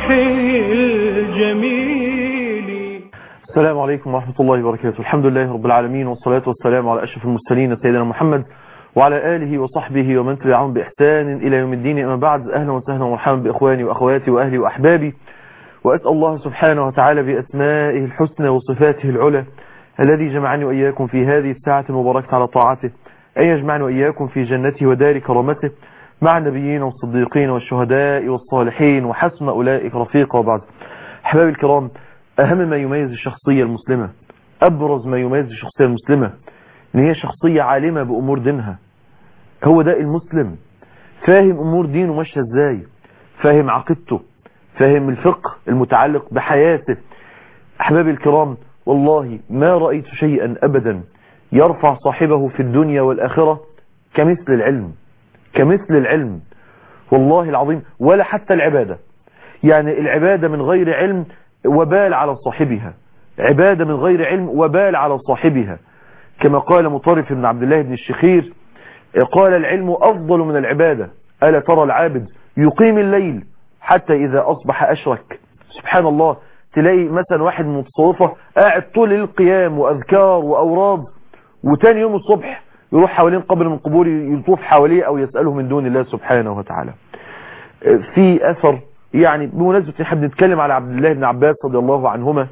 الجميل السلام عليكم ورحمة الله وبركاته الحمد لله رب العالمين والصلاة والسلام على أشرف المرسلين سيدنا محمد وعلى آله وصحبه ومن تبعهم بإحسان إلى يوم الدين أما بعد أهلا وسهلا ومرحبا بإخواني وأخواتي وأهلي وأحبابي وأسأل الله سبحانه وتعالى بأسمائه الحسنى وصفاته العلى الذي جمعني وإياكم في هذه الساعة المباركة على طاعته أن يجمعني وإياكم في جنته ودار كرامته مع النبيين والصديقين والشهداء والصالحين وحسن أولئك رفيقا وبعد أحبابي الكرام أهم ما يميز الشخصية المسلمة أبرز ما يميز الشخصية المسلمة إن هي شخصية عالمة بأمور دينها هو ده المسلم فاهم أمور دينه ماشية إزاي فاهم عقيدته فاهم الفقه المتعلق بحياته أحبابي الكرام والله ما رأيت شيئا أبدا يرفع صاحبه في الدنيا والآخرة كمثل العلم كمثل العلم والله العظيم ولا حتى العبادة يعني العبادة من غير علم وبال على صاحبها عبادة من غير علم وبال على صاحبها كما قال مطرف بن عبد الله بن الشخير قال العلم أفضل من العبادة ألا ترى العابد يقيم الليل حتى إذا أصبح أشرك سبحان الله تلاقي مثلا واحد من التصوفة قاعد طول القيام وأذكار وأوراد وتاني يوم الصبح يروح حوالين قبر من قبور يطوف حواليه أو يسأله من دون الله سبحانه وتعالى في أثر يعني بمناسبة احنا بنتكلم على عبد الله بن عباس رضي الله عنهما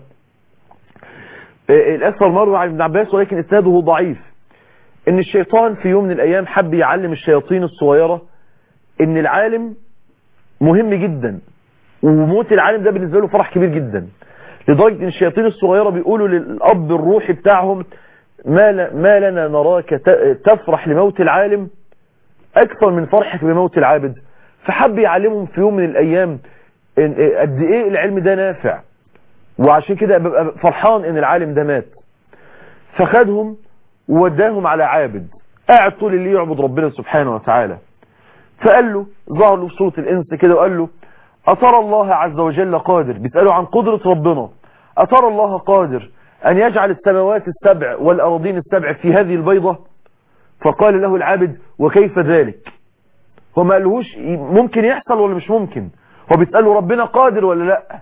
الأثر مروي عن ابن عباس ولكن إسناده ضعيف ان الشيطان في يوم من الأيام حب يعلم الشياطين الصغيرة ان العالم مهم جدا وموت العالم ده بالنسبة له فرح كبير جدا لدرجة ان الشياطين الصغيرة بيقولوا للأب الروحي بتاعهم ما, ل... ما لنا نراك تفرح لموت العالم أكثر من فرحك بموت العابد فحب يعلمهم في يوم من الأيام قد إيه العلم ده نافع وعشان كده ببقى فرحان ان العالم ده مات فخدهم ووداهم على عابد قاعد طول الليل يعبد ربنا سبحانه وتعالى فقال له ظهر له في صورة الإنس كده وقال له أترى الله عز وجل قادر بيسأله عن قدرة ربنا أترى الله قادر أن يجعل السماوات السبع والأراضين السبع في هذه البيضة فقال له العابد وكيف ذلك هو ما قالهوش ممكن يحصل ولا مش ممكن هو بيسأله ربنا قادر ولا لا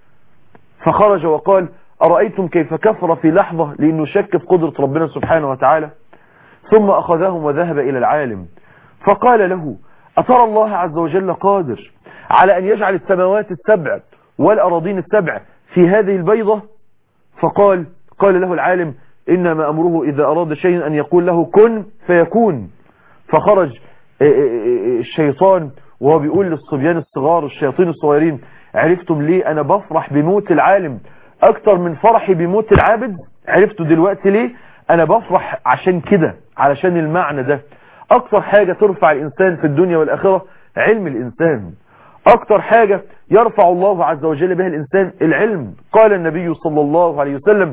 فخرج وقال أرأيتم كيف كفر في لحظة لأنه شك في قدرة ربنا سبحانه وتعالى ثم أخذهم وذهب إلى العالم فقال له أترى الله عز وجل قادر على أن يجعل السماوات السبع والأراضين السبع في هذه البيضة فقال قال له العالم إنما أمره إذا أراد شيء أن يقول له كن فيكون فخرج الشيطان وهو بيقول للصبيان الصغار الشياطين الصغيرين عرفتم ليه أنا بفرح بموت العالم أكتر من فرحي بموت العابد عرفتوا دلوقتي ليه أنا بفرح عشان كده علشان المعنى ده أكتر حاجة ترفع الإنسان في الدنيا والآخرة علم الإنسان أكتر حاجة يرفع الله عز وجل بها الإنسان العلم قال النبي صلى الله عليه وسلم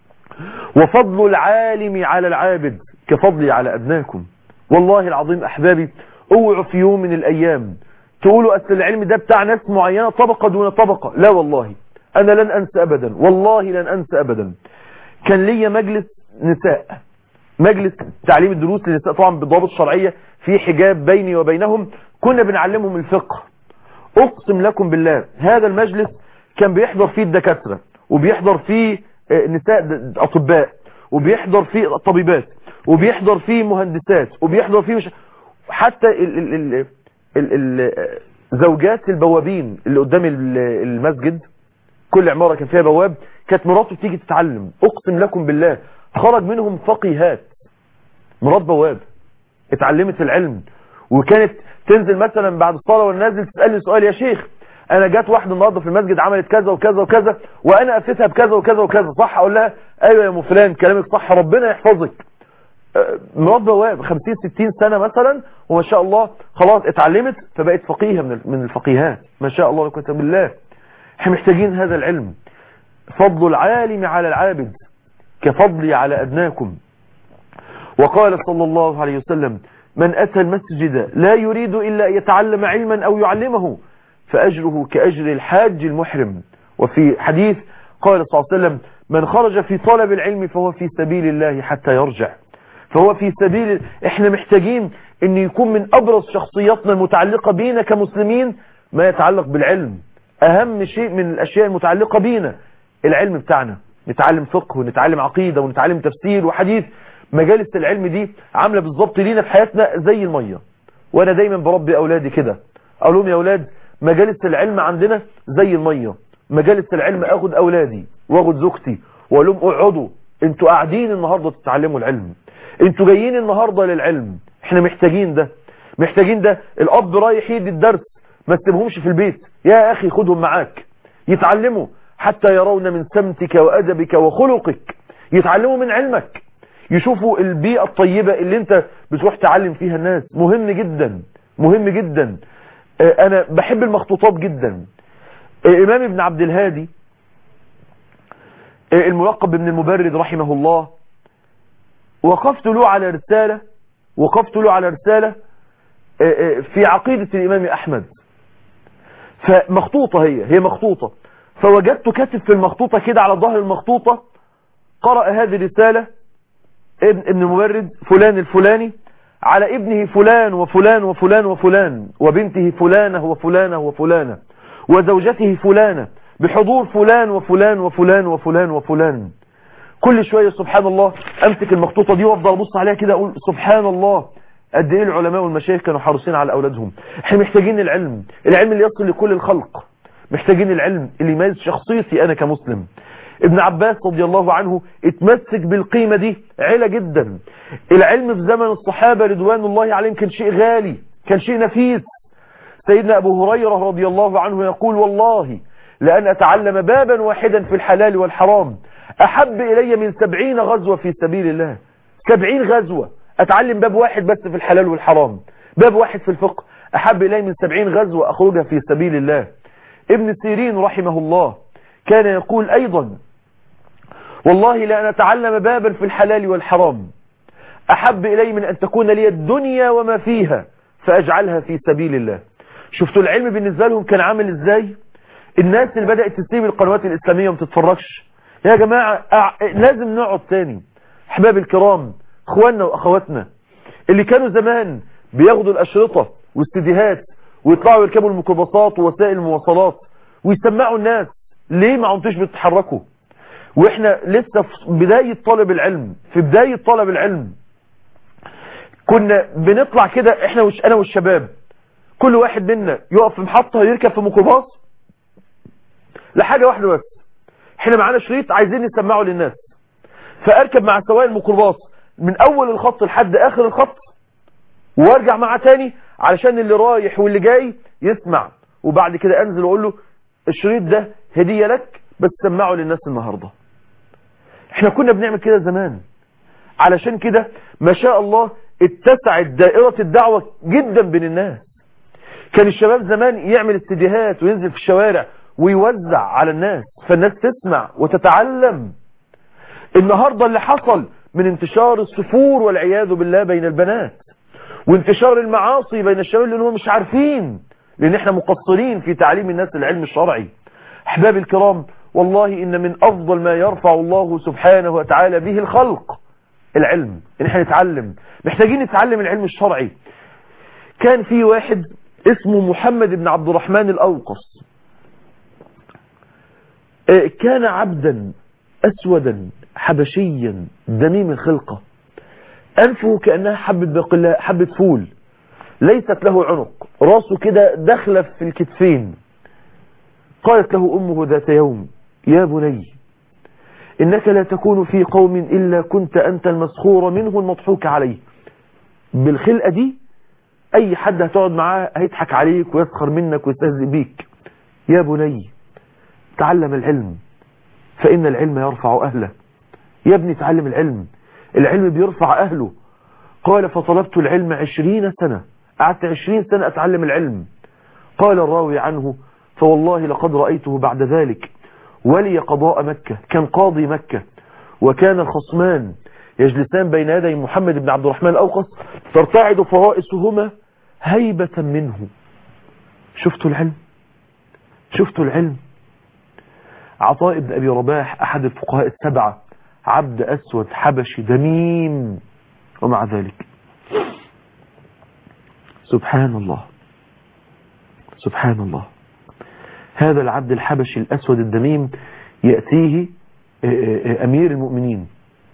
وفضل العالم على العابد كفضلي على أدناكم والله العظيم أحبابي اوعوا في يوم من الأيام تقولوا أصل العلم ده بتاع ناس معينة طبقة دون طبقة لا والله أنا لن أنسى أبدا والله لن أنسى أبدا كان لي مجلس نساء مجلس تعليم الدروس للنساء طبعا بضابط شرعية في حجاب بيني وبينهم كنا بنعلمهم الفقه أقسم لكم بالله هذا المجلس كان بيحضر فيه الدكاترة وبيحضر فيه نساء أطباء وبيحضر فيه طبيبات وبيحضر فيه مهندسات وبيحضر فيه مش... حتى ال ال ال ال ال زوجات البوابين اللي قدام المسجد كل عمارة كان فيها بواب كانت مراته تيجي تتعلم اقسم لكم بالله خرج منهم فقيهات مرات بواب اتعلمت العلم وكانت تنزل مثلا بعد الصلاة والنازل تسألني سؤال يا شيخ انا جات واحدة النهارده في المسجد عملت كذا وكذا وكذا وانا افتها بكذا وكذا وكذا صح اقول لها ايوه يا ام فلان كلامك صح ربنا يحفظك مرات بواب 50 60 سنة مثلا وما شاء الله خلاص اتعلمت فبقت فقيهة من من الفقيهات ما شاء الله لكم بالله احنا محتاجين هذا العلم فضل العالم على العابد كفضلي على أدناكم وقال صلى الله عليه وسلم من أتى المسجد لا يريد إلا أن يتعلم علما أو يعلمه فأجره كأجر الحاج المحرم وفي حديث قال صلى الله عليه وسلم من خرج في طلب العلم فهو في سبيل الله حتى يرجع فهو في سبيل احنا محتاجين ان يكون من ابرز شخصياتنا المتعلقة بينا كمسلمين ما يتعلق بالعلم اهم شيء من الاشياء المتعلقة بينا العلم بتاعنا نتعلم فقه ونتعلم عقيدة ونتعلم تفسير وحديث مجالس العلم دي عاملة بالظبط لينا في حياتنا زي المية وانا دايما بربي اولادي كده اقول لهم يا اولاد مجالس العلم عندنا زي المية مجالس العلم اخد اولادي واخد زوجتي واقول لهم اقعدوا انتوا قاعدين النهاردة تتعلموا العلم انتوا جايين النهاردة للعلم احنا محتاجين ده محتاجين ده الاب رايح يدي الدرس ما تسيبهمش في البيت يا اخي خدهم معاك يتعلموا حتى يرون من سمتك وادبك وخلقك يتعلموا من علمك يشوفوا البيئة الطيبة اللي انت بتروح تعلم فيها الناس مهم جدا مهم جدا انا بحب المخطوطات جدا امام ابن عبد الهادي الملقب بابن المبرد رحمه الله وقفت له على رسالة وقفت له على رسالة في عقيدة الامام احمد فمخطوطة هي هي مخطوطة فوجدت كاتب في المخطوطة كده على ظهر المخطوطة قرأ هذه الرسالة ابن, ابن المبرد فلان الفلاني على ابنه فلان وفلان وفلان وفلان وبنته فلانة وفلانة وفلانة وزوجته فلانة بحضور فلان وفلان وفلان وفلان وفلان كل شوية سبحان الله امسك المخطوطة دي وافضل ابص عليها كده اقول سبحان الله قد ايه العلماء والمشايخ كانوا حريصين على اولادهم احنا محتاجين العلم العلم اللي يصل لكل الخلق محتاجين العلم اللي يميز شخصيتي انا كمسلم ابن عباس رضي الله عنه اتمسك بالقيمة دي عيلة جدا العلم في زمن الصحابة رضوان الله عليهم كان شيء غالي كان شيء نفيس سيدنا أبو هريرة رضي الله عنه يقول والله لأن أتعلم بابا واحدا في الحلال والحرام أحب إلي من سبعين غزوة في سبيل الله سبعين غزوة أتعلم باب واحد بس في الحلال والحرام باب واحد في الفقه أحب إلي من سبعين غزوة أخرجها في سبيل الله ابن سيرين رحمه الله كان يقول أيضا والله لأن أتعلم بابا في الحلال والحرام أحب إلي من أن تكون لي الدنيا وما فيها فأجعلها في سبيل الله شفتوا العلم بالنسبة لهم كان عامل إزاي الناس اللي بدأت تسيب القنوات الإسلامية وما تتفرجش يا جماعة لازم نقعد تاني أحباب الكرام اخواننا وأخواتنا اللي كانوا زمان بياخدوا الأشرطة والاستديهات ويطلعوا يركبوا الميكروباصات ووسائل المواصلات ويسمعوا الناس ليه ما عمتوش بتتحركوا واحنا لسه في بداية طلب العلم في بداية طلب العلم كنا بنطلع كده احنا وش انا والشباب كل واحد منا يقف في محطة يركب في ميكروباص لحاجة واحدة بس احنا معانا شريط عايزين نسمعه للناس فاركب مع سواق الميكروباص من اول الخط لحد اخر الخط وارجع معاه تاني علشان اللي رايح واللي جاي يسمع وبعد كده انزل واقول له الشريط ده هدية لك بس سمعه للناس النهاردة احنا كنا بنعمل كده زمان علشان كده ما شاء الله اتسعت دائرة الدعوة جدا بين الناس كان الشباب زمان يعمل استديهات وينزل في الشوارع ويوزع على الناس فالناس تسمع وتتعلم النهاردة اللي حصل من انتشار السفور والعياذ بالله بين البنات وانتشار المعاصي بين الشباب لانهم مش عارفين لان احنا مقصرين في تعليم الناس العلم الشرعي احباب الكرام والله ان من افضل ما يرفع الله سبحانه وتعالى به الخلق العلم ان احنا نتعلم محتاجين نتعلم العلم الشرعي كان في واحد اسمه محمد بن عبد الرحمن الاوقص كان عبدا اسودا حبشيا دميم الخلقة انفه كأنها حبة بقلاء حبة فول ليست له عنق راسه كده داخله في الكتفين قالت له امه ذات يوم يا بني انك لا تكون في قوم الا كنت انت المسخور منه المضحوك عليه بالخلقة دي اي حد هتقعد معاه هيضحك عليك ويسخر منك ويستهزئ بيك يا بني تعلم العلم فان العلم يرفع اهله يا ابني تعلم العلم العلم بيرفع اهله قال فطلبت العلم عشرين سنة قعدت عشرين سنة اتعلم العلم قال الراوي عنه فوالله لقد رأيته بعد ذلك ولي قضاء مكة كان قاضي مكة وكان الخصمان يجلسان بين يدي محمد بن عبد الرحمن الأوقص ترتعد فرائسهما هيبة منه شفتوا العلم شفتوا العلم عطاء بن أبي رباح أحد الفقهاء السبعة عبد أسود حبشي دميم ومع ذلك سبحان الله سبحان الله هذا العبد الحبشي الأسود الدميم يأتيه أمير المؤمنين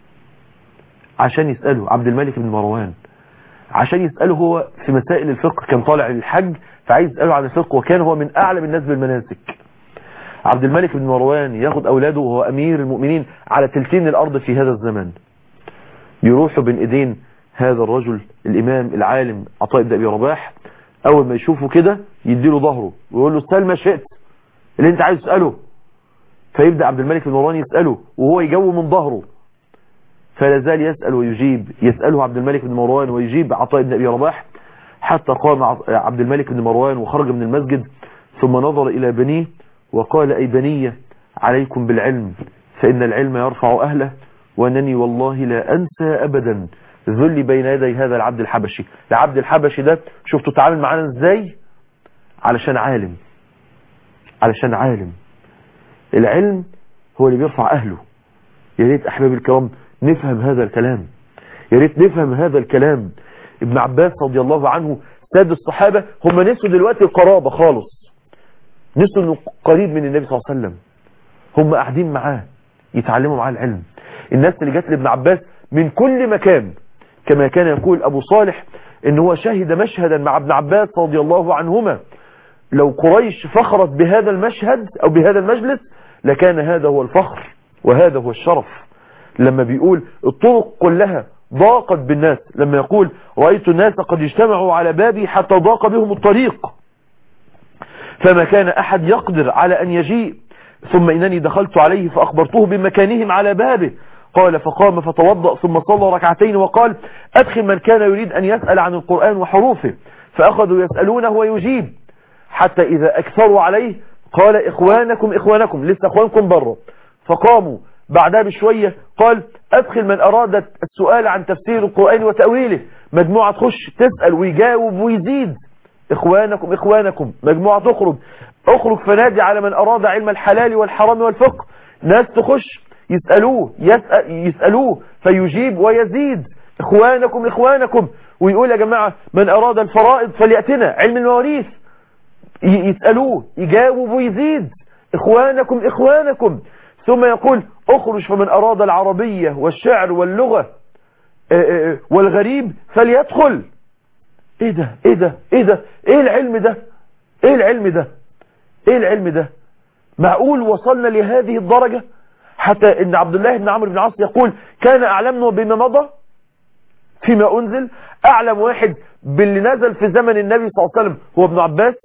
عشان يسأله عبد الملك بن مروان عشان يسأله هو في مسائل الفقه كان طالع للحج فعايز يسأله عن الفقه وكان هو من أعلم الناس بالمناسك عبد الملك بن مروان ياخد أولاده وهو أمير المؤمنين على تلتين الأرض في هذا الزمن يروحوا بين إيدين هذا الرجل الإمام العالم عطاء بن أبي رباح أول ما يشوفه كده يديله ظهره ويقول له اسأل ما شئت اللي انت عايز تسأله فيبدأ عبد الملك بن مروان يسأله وهو يجو من ظهره فلا زال يسأل ويجيب يسأله عبد الملك بن مروان ويجيب عطاء بن أبي رباح حتى قام عبد الملك بن مروان وخرج من المسجد ثم نظر إلى بنيه وقال أي بنية عليكم بالعلم فإن العلم يرفع أهله وأنني والله لا أنسى أبدا ذلي بين يدي هذا العبد الحبشي العبد الحبشي ده شفتوا تعامل معانا ازاي علشان عالم علشان عالم العلم هو اللي بيرفع أهله يا ريت أحباب الكرام نفهم هذا الكلام يا ريت نفهم هذا الكلام ابن عباس رضي الله عنه ساد الصحابة هم نسوا دلوقتي القرابة خالص نسوا انه قريب من النبي صلى الله عليه وسلم هم قاعدين معاه يتعلموا معاه العلم الناس اللي جت لابن عباس من كل مكان كما كان يقول ابو صالح ان هو شهد مشهدا مع ابن عباس رضي الله عنهما لو قريش فخرت بهذا المشهد او بهذا المجلس لكان هذا هو الفخر وهذا هو الشرف لما بيقول الطرق كلها ضاقت بالناس لما يقول رأيت الناس قد اجتمعوا على بابي حتى ضاق بهم الطريق فما كان أحد يقدر على أن يجيء ثم إنني دخلت عليه فأخبرته بمكانهم على بابه قال فقام فتوضأ ثم صلى ركعتين وقال أدخل من كان يريد أن يسأل عن القرآن وحروفه فأخذوا يسألونه ويجيب حتى إذا أكثروا عليه قال إخوانكم إخوانكم لسه إخوانكم بره فقاموا بعدها بشوية قال أدخل من أراد السؤال عن تفسير القرآن وتأويله مجموعة تخش تسأل ويجاوب ويزيد إخوانكم إخوانكم مجموعة تخرج اخرج فنادي على من أراد علم الحلال والحرام والفقه ناس تخش يسألوه يسأل يسألوه فيجيب ويزيد إخوانكم إخوانكم ويقول يا جماعة من أراد الفرائض فليأتنا علم المواريث يسألوه يجاوب ويزيد إخوانكم إخوانكم ثم يقول اخرج فمن أراد العربية والشعر واللغة والغريب فليدخل ايه ده ايه ده ايه ده ايه العلم ده ايه العلم ده ايه العلم ده معقول وصلنا لهذه الدرجة حتى ان عبد الله بن عمرو بن عاص يقول كان اعلمنا بما مضى فيما انزل اعلم واحد باللي نزل في زمن النبي صلى الله عليه وسلم هو ابن عباس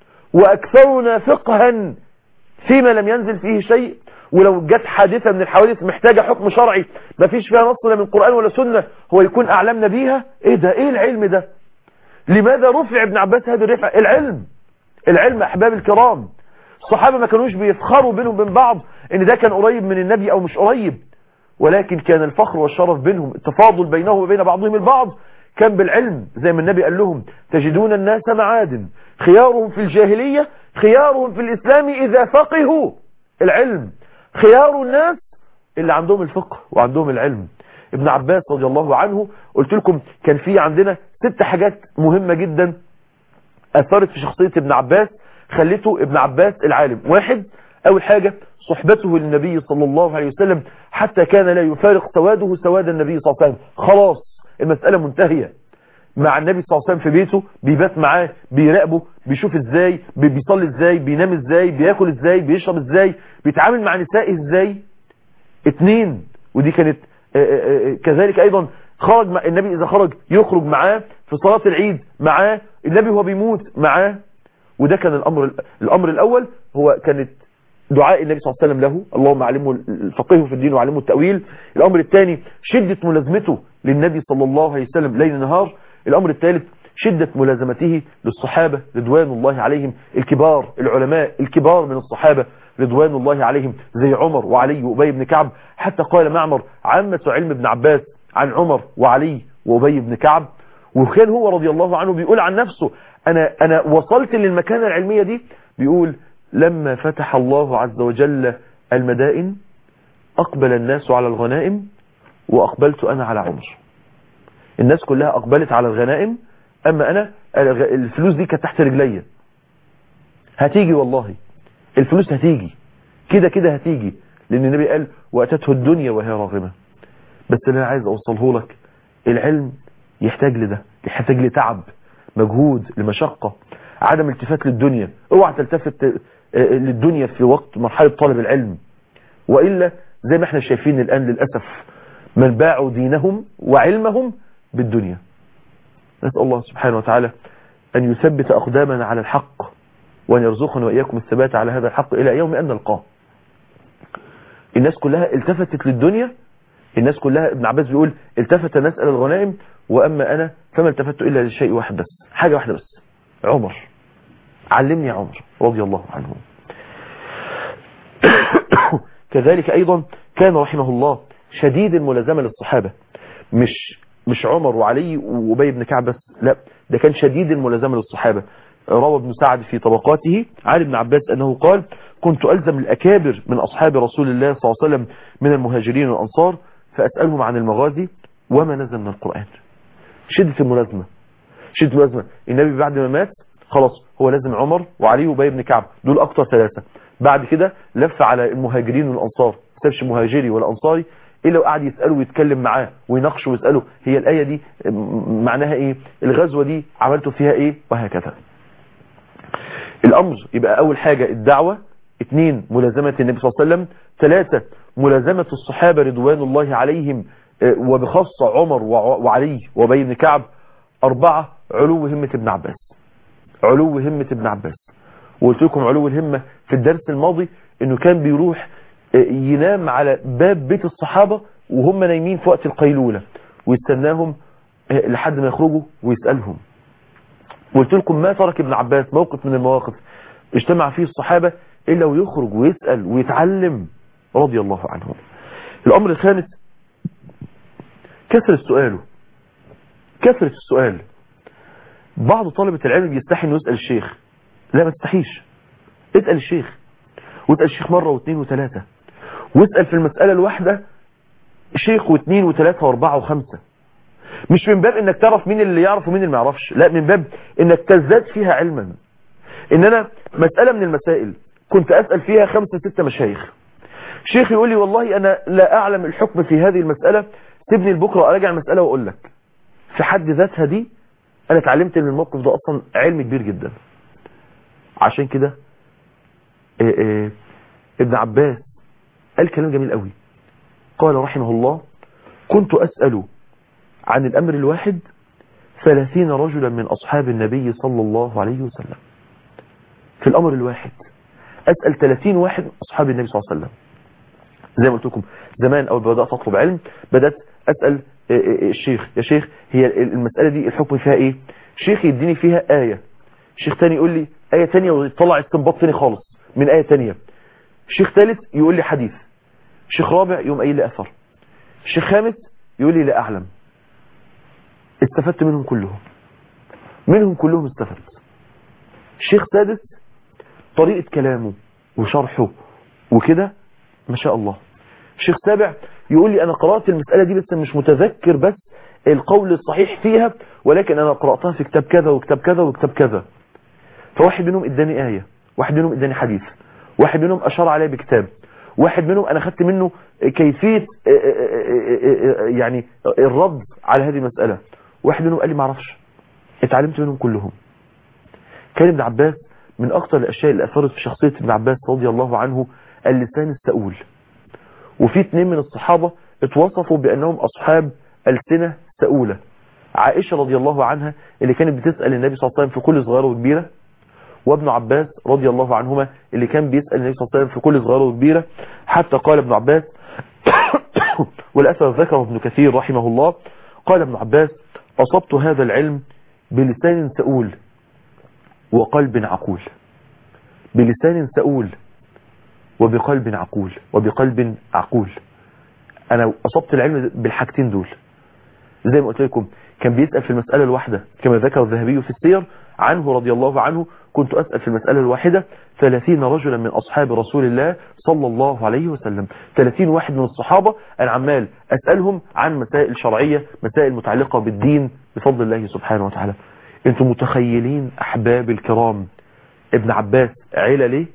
واكثرنا فقها فيما لم ينزل فيه شيء ولو جت حادثة من الحوادث محتاجة حكم شرعي ما فيش فيها نص لا من قرآن ولا سنة هو يكون أعلمنا بيها ايه ده ايه العلم ده لماذا رفع ابن عباس هذا الرفع العلم العلم أحباب الكرام الصحابة ما كانوش بيفخروا بينهم وبين بعض ان ده كان قريب من النبي او مش قريب ولكن كان الفخر والشرف بينهم التفاضل بينهم وبين بعضهم البعض كان بالعلم زي ما النبي قال لهم تجدون الناس معادن خيارهم في الجاهلية خيارهم في الإسلام إذا فقهوا العلم خيار الناس اللي عندهم الفقه وعندهم العلم ابن عباس رضي الله عنه قلت لكم كان في عندنا ست حاجات مهمة جدا أثرت في شخصية ابن عباس خلته ابن عباس العالم واحد أول حاجة صحبته للنبي صلى الله عليه وسلم حتى كان لا يفارق سواده سواد النبي صلى الله عليه وسلم خلاص المسألة منتهية مع النبي صلى الله عليه وسلم في بيته بيبات معاه بيراقبه بيشوف ازاي بيصلي ازاي بينام ازاي بياكل ازاي بيشرب ازاي بيتعامل مع نسائه ازاي اتنين ودي كانت كذلك ايضا خرج مع النبي اذا خرج يخرج معاه في صلاة العيد معاه النبي هو بيموت معاه وده كان الامر الامر الاول هو كانت دعاء النبي صلى الله عليه وسلم له اللهم علمه الفقه في الدين وعلمه التأويل الامر الثاني شدة ملازمته للنبي صلى الله عليه وسلم ليل نهار الامر الثالث شدة ملازمته للصحابة رضوان الله عليهم الكبار العلماء الكبار من الصحابة رضوان الله عليهم زي عمر وعلي وأبي بن كعب حتى قال معمر عامة علم ابن عباس عن عمر وعلي وأبي بن كعب وكان هو رضي الله عنه بيقول عن نفسه أنا, أنا وصلت للمكانة العلمية دي بيقول لما فتح الله عز وجل المدائن أقبل الناس على الغنائم وأقبلت أنا على عمر الناس كلها أقبلت على الغنائم أما أنا الفلوس دي كانت تحت رجلي هتيجي والله الفلوس هتيجي كده كده هتيجي لان النبي قال واتته الدنيا وهي راغمة بس اللي انا عايز اوصله لك العلم يحتاج لده يحتاج لتعب مجهود لمشقة عدم التفات للدنيا اوعى تلتفت للدنيا في وقت مرحلة طالب العلم وإلا زي ما احنا شايفين الآن للأسف من باعوا دينهم وعلمهم بالدنيا نسأل الله سبحانه وتعالى أن يثبت أقدامنا على الحق وأن يرزقنا وإياكم الثبات على هذا الحق إلى يوم أن نلقاه الناس كلها التفتت للدنيا الناس كلها ابن عباس بيقول التفت الناس إلى الغنائم وأما أنا فما التفت إلا لشيء واحد بس حاجة واحدة بس عمر علمني عمر رضي الله عنه كذلك أيضا كان رحمه الله شديد الملازمة للصحابة مش مش عمر وعلي وأبي بن كعب بس لا ده كان شديد الملازمة للصحابة روى ابن سعد في طبقاته عن ابن عباس أنه قال كنت ألزم الأكابر من أصحاب رسول الله صلى الله عليه وسلم من المهاجرين والأنصار فأسألهم عن المغازي وما نزل من القرآن شدة الملازمة شدة الملازمة النبي بعد ما مات خلاص هو لازم عمر وعلي وبي بن كعب دول أكتر ثلاثة بعد كده لف على المهاجرين والأنصار ما سابش مهاجري ولا أنصاري إلا وقعد يسأله ويتكلم معاه ويناقشه ويسأله هي الآية دي معناها إيه الغزوة دي عملتوا فيها إيه وهكذا الأمر يبقى أول حاجة الدعوة اثنين ملازمة النبي صلى الله عليه وسلم ثلاثة ملازمة الصحابة رضوان الله عليهم وبخاصة عمر وعلي وبي بن كعب أربعة علو همة ابن عباس علو همة ابن عباس وقلت لكم علو الهمة في الدرس الماضي انه كان بيروح ينام على باب بيت الصحابة وهم نايمين في وقت القيلولة ويستناهم لحد ما يخرجوا ويسألهم قلت لكم ما ترك ابن عباس موقف من المواقف اجتمع فيه الصحابة إلا ويخرج ويسأل ويتعلم رضي الله عنهم الأمر الخامس كثرة سؤاله كثرة السؤال بعض طلبة العلم بيستحي انه يسأل الشيخ لا ما تستحيش اسأل الشيخ واسأل الشيخ مرة واثنين وثلاثة واسأل في المسألة الواحدة شيخ واثنين وثلاثة واربعة وخمسة مش من باب انك تعرف مين اللي يعرف ومين اللي ما يعرفش لا من باب انك تزداد فيها علما ان انا مسألة من المسائل كنت اسأل فيها خمسة ستة مشايخ شيخ يقول لي والله انا لا اعلم الحكم في هذه المسألة سيبني لبكرة اراجع المسألة واقول لك في حد ذاتها دي انا اتعلمت من الموقف ده اصلا علم كبير جدا عشان كده إيه إيه ابن عباس قال كلام جميل قوي قال رحمه الله كنت أسأل عن الأمر الواحد ثلاثين رجلا من أصحاب النبي صلى الله عليه وسلم في الأمر الواحد أسأل ثلاثين واحد من أصحاب النبي صلى الله عليه وسلم زي ما قلت لكم زمان أول بدأت أطلب علم بدأت أسأل الشيخ يا شيخ هي المسألة دي الحكم فيها إيه شيخ يديني فيها آية شيخ تاني يقول لي آية تانية ويطلع استنباط تاني خالص من آية تانية شيخ ثالث يقول لي حديث شيخ رابع يقوم قايل لي أثر شيخ خامس يقول لي لا أعلم استفدت منهم كلهم منهم كلهم استفدت شيخ سادس طريقة كلامه وشرحه وكده ما شاء الله شيخ سابع يقول لي أنا قرأت المسألة دي بس مش متذكر بس القول الصحيح فيها ولكن أنا قرأتها في كتاب كذا وكتاب كذا وكتاب كذا فواحد منهم اداني آية واحد منهم اداني حديث واحد منهم أشار عليه بكتاب واحد منهم أنا خدت منه كيفية يعني الرد على هذه المسألة واحد منهم قال لي ما اعرفش اتعلمت منهم كلهم كان ابن عباس من أكثر الأشياء اللي أثرت في شخصية ابن عباس رضي الله عنه اللسان السؤول وفي اثنين من الصحابة اتوصفوا بأنهم أصحاب ألسنة سؤولة عائشة رضي الله عنها اللي كانت بتسأل النبي صلى الله عليه وسلم في كل صغيرة وكبيرة وابن عباس رضي الله عنهما اللي كان بيسأل النبي صلى الله عليه وسلم في كل صغيرة وكبيرة حتى قال ابن عباس والأثر ذكره ابن كثير رحمه الله قال ابن عباس أصبت هذا العلم بلسان سؤول وقلب عقول بلسان سؤول وبقلب عقول وبقلب عقول أنا أصبت العلم بالحاجتين دول زي ما قلت لكم كان بيسأل في المسألة الواحدة كما ذكر الذهبي في السير عنه رضي الله عنه كنت أسأل في المسألة الواحدة ثلاثين رجلا من أصحاب رسول الله صلى الله عليه وسلم ثلاثين واحد من الصحابة أنا عمال أسألهم عن مسائل شرعية مسائل متعلقة بالدين بفضل الله سبحانه وتعالى انتم متخيلين أحباب الكرام ابن عباس عيلة ليه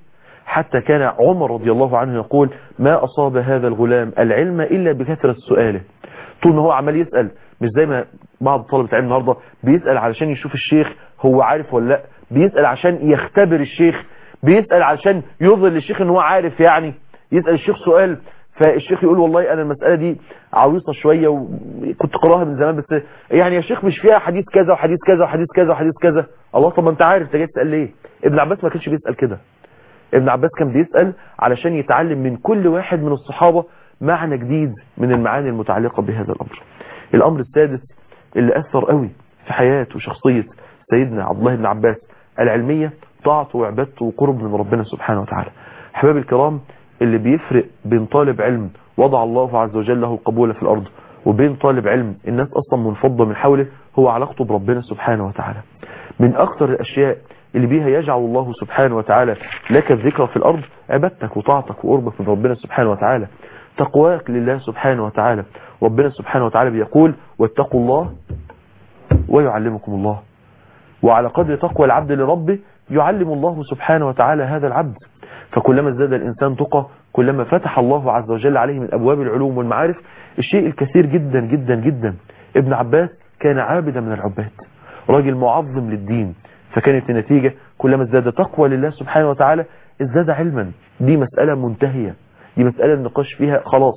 حتى كان عمر رضي الله عنه يقول ما أصاب هذا الغلام العلم إلا بكثرة سؤاله طول ما هو عمال يسأل مش زي ما بعض طلبة العلم النهاردة بيسأل علشان يشوف الشيخ هو عارف ولا لا بيسأل عشان يختبر الشيخ بيسأل علشان يظهر للشيخ ان هو عارف يعني يسأل الشيخ سؤال فالشيخ يقول والله انا المسألة دي عويصة شوية وكنت قراها من زمان بس يعني يا شيخ مش فيها حديث كذا وحديث كذا وحديث كذا وحديث كذا الله طب ما انت عارف انت جاي تسأل ليه ابن عباس ما كانش بيسأل كده ابن عباس كان بيسأل علشان يتعلم من كل واحد من الصحابة معنى جديد من المعاني المتعلقة بهذا الأمر الأمر السادس اللي أثر قوي في حياة وشخصية سيدنا عبد الله بن عباس العلمية طاعته وعبادته وقرب من ربنا سبحانه وتعالى أحباب الكرام اللي بيفرق بين طالب علم وضع الله عز وجل له القبول في الأرض وبين طالب علم الناس أصلا منفضة من حوله هو علاقته بربنا سبحانه وتعالى من أكثر الأشياء اللي بيها يجعل الله سبحانه وتعالى لك الذكر في الأرض عبادتك وطاعتك وقربك من ربنا سبحانه وتعالى تقواك لله سبحانه وتعالى ربنا سبحانه وتعالى بيقول واتقوا الله ويعلمكم الله وعلى قدر تقوى العبد لربه يعلم الله سبحانه وتعالى هذا العبد فكلما ازداد الإنسان تقى كلما فتح الله عز وجل عليه من أبواب العلوم والمعارف الشيء الكثير جدا جدا جدا ابن عباس كان عابدا من العباد راجل معظم للدين فكانت النتيجة كلما ازداد تقوى لله سبحانه وتعالى ازداد علما دي مسألة منتهية دي مسألة النقاش فيها خلاص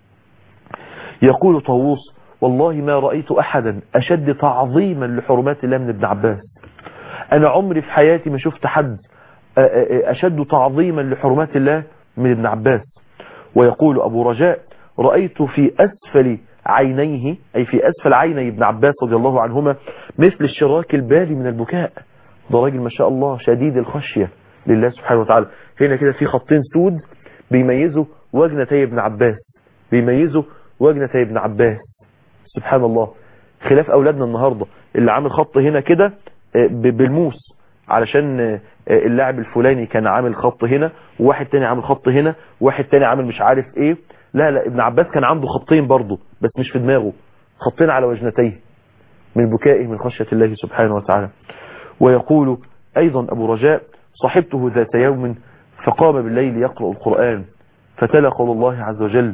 يقول طاووس والله ما رأيت أحدا أشد تعظيما لحرمات الله من ابن عباس أنا عمري في حياتي ما شفت حد أشد تعظيما لحرمات الله من ابن عباس ويقول أبو رجاء رأيت في أسفل عينيه أي في أسفل عيني ابن عباس رضي الله عنهما مثل الشراك البالي من البكاء ده راجل ما شاء الله شديد الخشية لله سبحانه وتعالى هنا كده في خطين سود بيميزوا وجنتي ابن عباس بيميزوا وجنتي ابن عباس سبحان الله خلاف أولادنا النهاردة اللي عامل خط هنا كده بالموس علشان اللاعب الفلاني كان عامل خط هنا وواحد تاني عامل خط هنا وواحد تاني عامل مش عارف ايه لا لا ابن عباس كان عنده خطين برضه بس مش في دماغه خطين على وجنتيه من بكائه من خشية الله سبحانه وتعالى ويقول أيضا أبو رجاء صحبته ذات يوم فقام بالليل يقرأ القرآن فتلا قول الله عز وجل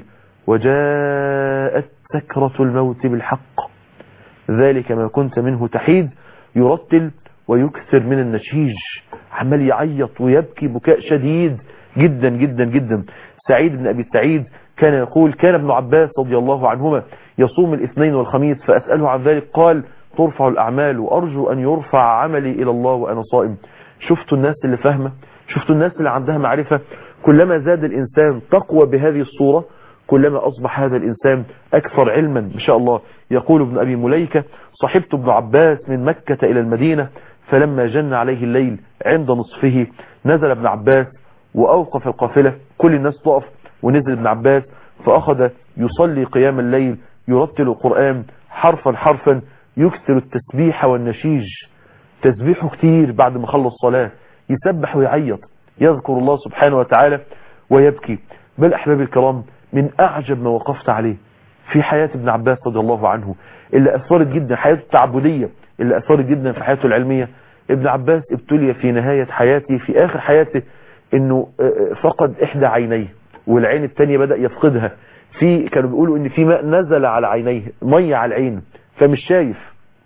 وجاءت سكرة الموت بالحق ذلك ما كنت منه تحيد يرتل ويكثر من النشيج عمال يعيط ويبكي بكاء شديد جدا جدا جدا سعيد بن أبي سعيد كان يقول كان ابن عباس رضي الله عنهما يصوم الاثنين والخميس فأسأله عن ذلك قال ترفع الأعمال وأرجو أن يرفع عملي إلى الله وأنا صائم شفتوا الناس اللي فاهمة شفتوا الناس اللي عندها معرفة كلما زاد الإنسان تقوى بهذه الصورة كلما أصبح هذا الإنسان أكثر علما إن شاء الله يقول ابن أبي مليكة صحبت ابن عباس من مكة إلى المدينة فلما جن عليه الليل عند نصفه نزل ابن عباس وأوقف القافلة كل الناس تقف ونزل ابن عباس فأخذ يصلي قيام الليل يرتل القرآن حرفا حرفا يكثر التسبيح والنشيج تسبيحه كتير بعد ما خلص صلاة يسبح ويعيط يذكر الله سبحانه وتعالى ويبكي بل أحباب الكرام من أعجب ما وقفت عليه في حياة ابن عباس رضي الله عنه اللي أثرت جدا حياته التعبدية اللي أثرت جدا في حياته العلمية ابن عباس ابتلي في نهاية حياته في آخر حياته انه فقد احدى عينيه والعين التانية بدأ يفقدها في كانوا بيقولوا ان في ماء نزل على عينيه مية على العين فمش شايف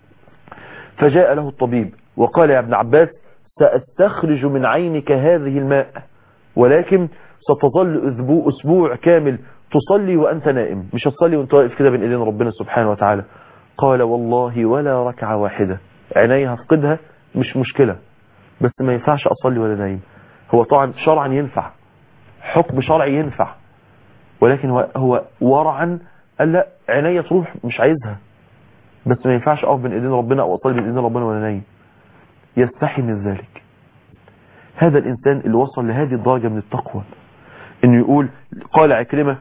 فجاء له الطبيب وقال يا ابن عباس سأستخرج من عينك هذه الماء ولكن ستظل أسبوع, أسبوع كامل تصلي وأنت نائم مش هتصلي وانت واقف كده بين إيدين ربنا سبحانه وتعالى قال والله ولا ركعة واحدة عيني هفقدها مش مشكلة بس ما ينفعش أصلي ولا نايم هو طبعا شرعا ينفع حكم شرعي ينفع ولكن هو, هو ورعا قال لا عيني تروح مش عايزها بس ما ينفعش اقف بين ايدين ربنا او اصلي بين ايدين ربنا ولا نايم يستحي من ذلك هذا الانسان اللي وصل لهذه الدرجة من التقوى انه يقول قال عكرمة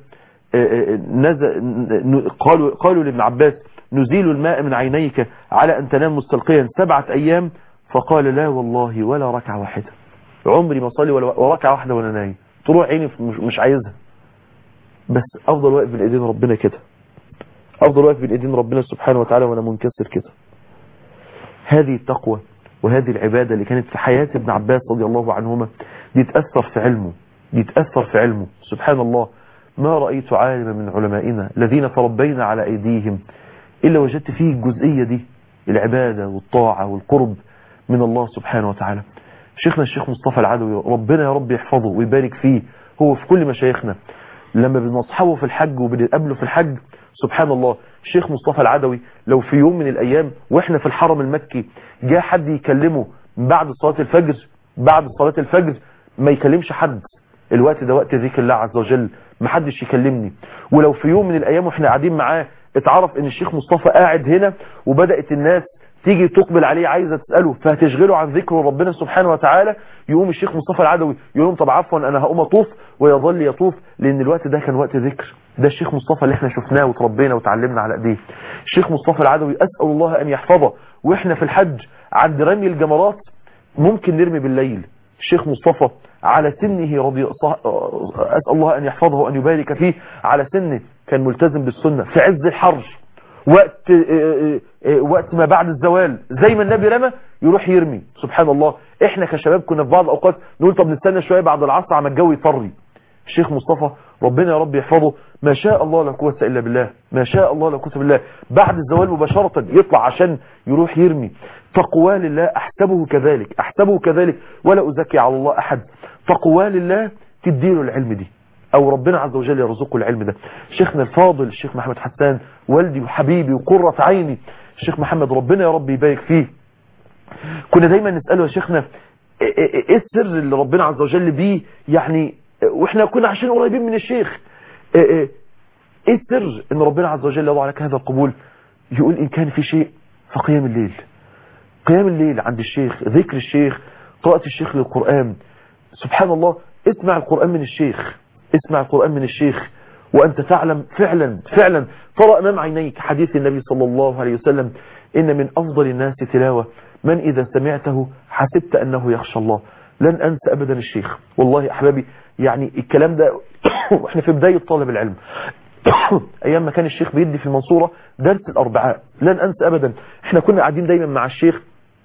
نزل قالوا, قالوا لابن عباس نزيل الماء من عينيك على ان تنام مستلقيا سبعة ايام فقال لا والله ولا ركعة واحدة عمري ما صلي ولا ركعة واحدة ولا نايم تروح عيني مش عايزها بس افضل واقف بين ايدين ربنا كده افضل واقف بين ايدين ربنا سبحانه وتعالى وانا منكسر كده هذه التقوى وهذه العبادة اللي كانت في حياة ابن عباس رضي الله عنهما دي تأثر في علمه دي تأثر في علمه سبحان الله ما رأيت عالما من علمائنا الذين تربينا على أيديهم إلا وجدت فيه الجزئية دي العبادة والطاعة والقرب من الله سبحانه وتعالى شيخنا الشيخ مصطفى العدوي ربنا يا رب يحفظه ويبارك فيه هو في كل مشايخنا لما بنصحبه في الحج وبنقابله في الحج سبحان الله الشيخ مصطفى العدوي لو في يوم من الأيام وإحنا في الحرم المكي جاء حد يكلمه بعد صلاة الفجر بعد صلاة الفجر ما يكلمش حد الوقت ده وقت ذكر الله عز وجل ما حدش يكلمني ولو في يوم من الأيام وإحنا قاعدين معاه اتعرف ان الشيخ مصطفى قاعد هنا وبدأت الناس تيجي تقبل عليه عايزة تسأله فهتشغله عن ذكر ربنا سبحانه وتعالى يقوم الشيخ مصطفى العدوي يقول لهم طب عفوا انا هقوم اطوف ويظل يطوف لان الوقت ده كان وقت ذكر ده الشيخ مصطفى اللي احنا شفناه وتربينا وتعلمنا على ايديه الشيخ مصطفى العدوي اسال الله ان يحفظه واحنا في الحج عند رمي الجمرات ممكن نرمي بالليل الشيخ مصطفى على سنه رضي اسال الله ان يحفظه وان يبارك فيه على سنه كان ملتزم بالسنه في عز الحر وقت وقت ما بعد الزوال زي ما النبي رمى يروح يرمي سبحان الله احنا كشباب كنا في بعض الاوقات نقول طب نستنى شويه بعد العصر عما الجو يطري الشيخ مصطفى ربنا يا رب يحفظه ما شاء الله لا قوه الا بالله ما شاء الله لا قوه الا بالله بعد الزوال مباشره يطلع عشان يروح يرمي تقوى لله احسبه كذلك احسبه كذلك ولا ازكي على الله احد تقوى لله تديله العلم دي او ربنا عز وجل يرزقه العلم ده شيخنا الفاضل الشيخ محمد حسان والدي وحبيبي وقرة عيني الشيخ محمد ربنا يا رب يبارك فيه كنا دايما نسأله يا شيخنا ايه السر اللي ربنا عز وجل بيه يعني واحنا كنا عشان قريبين من الشيخ ايه السر ان ربنا عز وجل يضع لك هذا القبول يقول ان كان في شيء فقيام الليل قيام الليل عند الشيخ ذكر الشيخ قراءة الشيخ للقرآن سبحان الله اسمع القرآن من الشيخ اسمع القرآن من الشيخ وأنت تعلم فعلا فعلا ترى أمام عينيك حديث النبي صلى الله عليه وسلم إن من أفضل الناس تلاوة من إذا سمعته حسبت أنه يخشى الله لن أنسى أبدا الشيخ والله أحبابي يعني الكلام ده وإحنا في بداية طالب العلم أيام ما كان الشيخ بيدي في المنصورة درس الأربعاء لن أنسى أبدا إحنا كنا قاعدين دايما مع الشيخ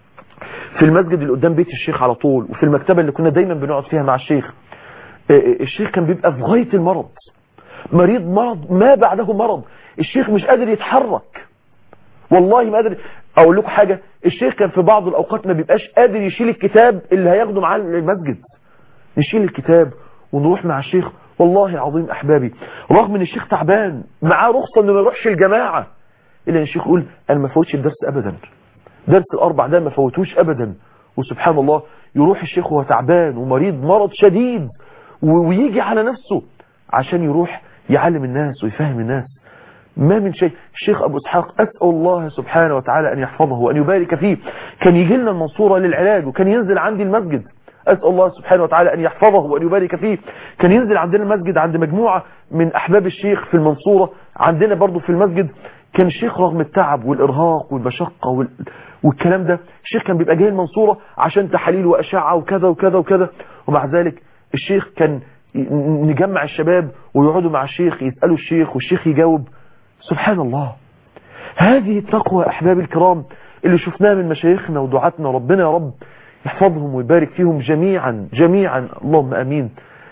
في المسجد اللي قدام بيت الشيخ على طول وفي المكتبة اللي كنا دايما بنقعد فيها مع الشيخ الشيخ كان بيبقى في غاية المرض مريض مرض ما بعده مرض الشيخ مش قادر يتحرك والله ما قادر اقول لكم حاجة الشيخ كان في بعض الاوقات ما بيبقاش قادر يشيل الكتاب اللي هياخده معاه المسجد نشيل الكتاب ونروح مع الشيخ والله العظيم احبابي رغم ان الشيخ تعبان معاه رخصة انه ما يروحش الجماعة الا ان الشيخ يقول انا ما فوتش الدرس ابدا درس الاربع ده ما فوتوش ابدا وسبحان الله يروح الشيخ وهو تعبان ومريض مرض شديد ويجي على نفسه عشان يروح يعلم الناس ويفهم الناس ما من شيء الشيخ أبو إسحاق أسأل الله سبحانه وتعالى أن يحفظه وأن يبارك فيه كان يجي لنا المنصورة للعلاج وكان ينزل عندي المسجد أسأل الله سبحانه وتعالى أن يحفظه وأن يبارك فيه كان ينزل عندنا المسجد عند مجموعة من أحباب الشيخ في المنصورة عندنا برضو في المسجد كان الشيخ رغم التعب والإرهاق والمشقة وال... والكلام ده الشيخ كان بيبقى جاي المنصورة عشان تحاليل وأشعة وكذا وكذا وكذا ومع ذلك الشيخ كان نجمع الشباب ويقعدوا مع الشيخ يسألوا الشيخ والشيخ يجاوب سبحان الله هذه التقوى أحباب الكرام اللي شفناها من مشايخنا ودعاتنا ربنا يا رب يحفظهم ويبارك فيهم جميعا جميعا اللهم أمين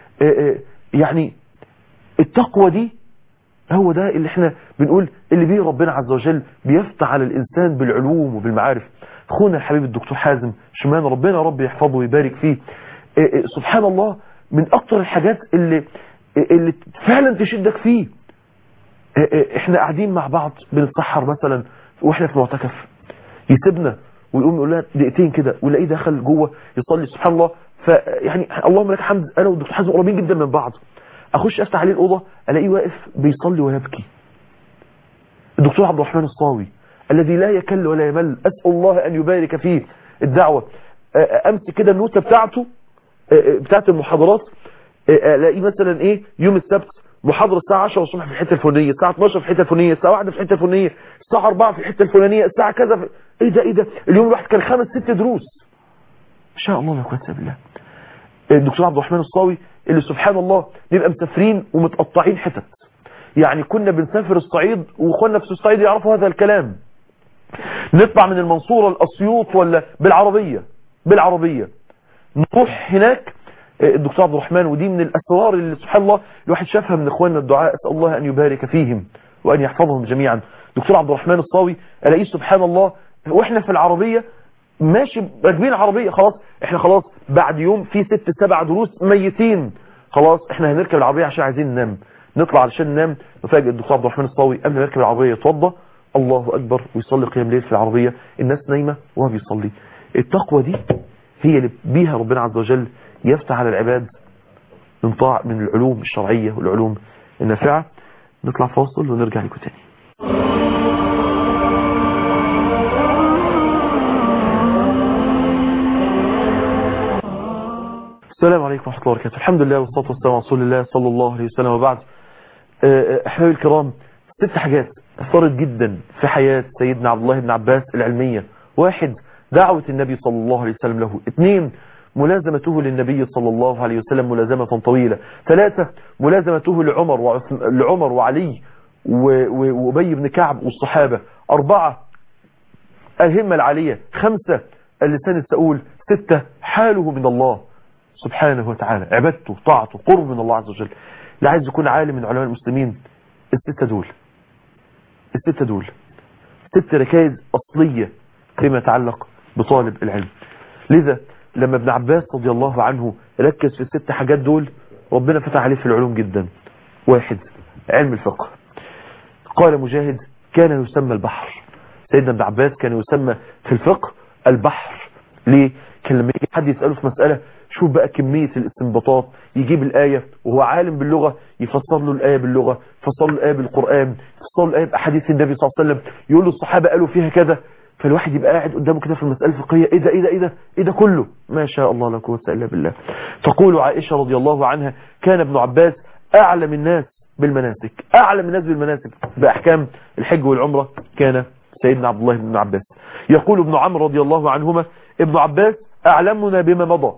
يعني التقوى دي هو ده اللي احنا بنقول اللي بيه ربنا عز وجل بيفتح على الإنسان بالعلوم وبالمعارف اخونا الحبيب الدكتور حازم شمان ربنا يا رب يحفظه ويبارك فيه سبحان الله من اكتر الحاجات اللي اللي فعلا تشدك فيه احنا قاعدين مع بعض بنتسحر مثلا واحنا في معتكف يسيبنا ويقوم يقول لنا دقيقتين كده ولاقيه دخل جوه يصلي سبحان الله فيعني اللهم لك الحمد انا والدكتور حازم قريبين جدا من بعض اخش افتح عليه الاوضه الاقيه واقف بيصلي ويبكي الدكتور عبد الرحمن الصاوي الذي لا يكل ولا يمل اسال الله ان يبارك فيه الدعوه امسك كده النوته بتاعته بتاعت المحاضرات الاقي مثلا ايه يوم السبت محاضرة الساعة 10 الصبح في الحتة الفلانية الساعة 12 في الحتة الفلانية الساعة 1 في الحتة الفلانية الساعة 4 في الحتة الفلانية الساعة كذا في... ايه ده ايه ده اليوم الواحد كان خمس ست دروس ما شاء الله لا قوه الا بالله الدكتور عبد الرحمن الصاوي اللي سبحان الله نبقى مسافرين ومتقطعين حتت يعني كنا بنسافر الصعيد واخواننا في الصعيد يعرفوا هذا الكلام نطلع من المنصورة الأسيوط ولا بالعربية بالعربية نروح هناك الدكتور عبد الرحمن ودي من الأسرار اللي سبحان الله الواحد شافها من إخواننا الدعاء أسأل الله أن يبارك فيهم وأن يحفظهم جميعا دكتور عبد الرحمن الصاوي ألاقيه سبحان الله وإحنا في العربية ماشي راكبين عربية خلاص احنا خلاص بعد يوم في ست سبع دروس ميتين خلاص احنا هنركب العربية عشان عايزين ننام نطلع علشان ننام نفاجئ الدكتور عبد الرحمن الصاوي قبل ما يركب العربية يتوضى الله أكبر ويصلي قيام ليل في العربية الناس نايمة وهو بيصلي التقوى دي هي اللي بيها ربنا عز وجل يفتح على العباد من طاع من العلوم الشرعية والعلوم النافعة نطلع فاصل ونرجع لكم تاني السلام عليكم ورحمة الله وبركاته الحمد لله والصلاة والسلام على رسول الله صلى الله عليه وسلم وبعد أحبابي الكرام ست حاجات أثرت جدا في حياة سيدنا عبد الله بن عباس العلمية واحد دعوة النبي صلى الله عليه وسلم له اثنين ملازمته للنبي صلى الله عليه وسلم ملازمة طويلة ثلاثة ملازمته لعمر وعثم... لعمر وعلي وأبي بن كعب والصحابة أربعة الهمة العالية خمسة اللسان السؤول ستة حاله من الله سبحانه وتعالى عبادته طاعته قرب من الله عز وجل اللي عايز يكون عالم من علماء المسلمين الستة دول الستة دول ست ركائز أصلية فيما يتعلق بطالب العلم لذا لما ابن عباس رضي الله عنه ركز في الست حاجات دول ربنا فتح عليه في العلوم جدا واحد علم الفقه قال مجاهد كان يسمى البحر سيدنا ابن عباس كان يسمى في الفقه البحر ليه كان لما يجي حد يسأله في مسألة شوف بقى كمية الاستنباطات يجيب الآية وهو عالم باللغة يفسر له الآية باللغة يفسر له الآية بالقرآن يفسر له الآية بأحاديث النبي صلى الله عليه وسلم يقول له الصحابة قالوا فيها كذا فالواحد يبقى قاعد قدامه كده في المسألة الفقهية ايه ده ايه ده ايه ده ايه ده كله ما شاء الله لا قوه الا بالله تقول عائشة رضي الله عنها كان ابن عباس اعلم الناس بالمناسك اعلم الناس بالمناسك باحكام الحج والعمرة كان سيدنا عبد الله بن عباس يقول ابن عمرو رضي الله عنهما ابن عباس اعلمنا بما مضى